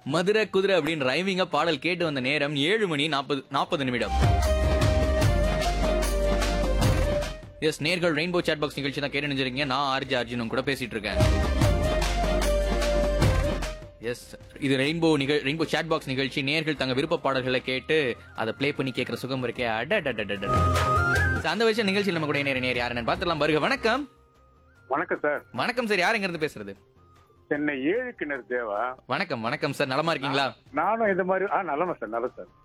மதுரை குதிரை அப்படின்னு ரைமிங்கா பாடல் கேட்டு வந்த நேரம் ஏழு மணி நாற்பது நாற்பது நிமிடம் எஸ் நேர்கள் ரெயின்போ சாட் பாக்ஸ் நிகழ்ச்சி தான் கேட்டு நினைச்சிருக்கீங்க நான் ஆர்ஜி அர்ஜுனும் கூட பேசிட்டு இருக்கேன் எஸ் இது ரெயின்போ நிகழ் ரெயின்போ சாட் பாக்ஸ் நிகழ்ச்சி நேர்கள் தங்க விருப்ப பாடல்களை கேட்டு அதை ப்ளே பண்ணி கேட்கிற சுகம் இருக்கே அடடடடடட So, அந்த விஷயம் நிகழ்ச்சியில் நம்ம கூட நேர நேர் யாருன்னு பார்த்துலாம் வருக வணக்கம் வணக்கம் சார் வணக்கம் சார் யார் எங்க இருந்து பேசுறது சென்னை ஏழு கிணறு தேவா வணக்கம் வணக்கம் சார் நலமா இருக்கீங்களா நானும் இந்த மாதிரி ஆ நல்லமா சார் நல்ல சார்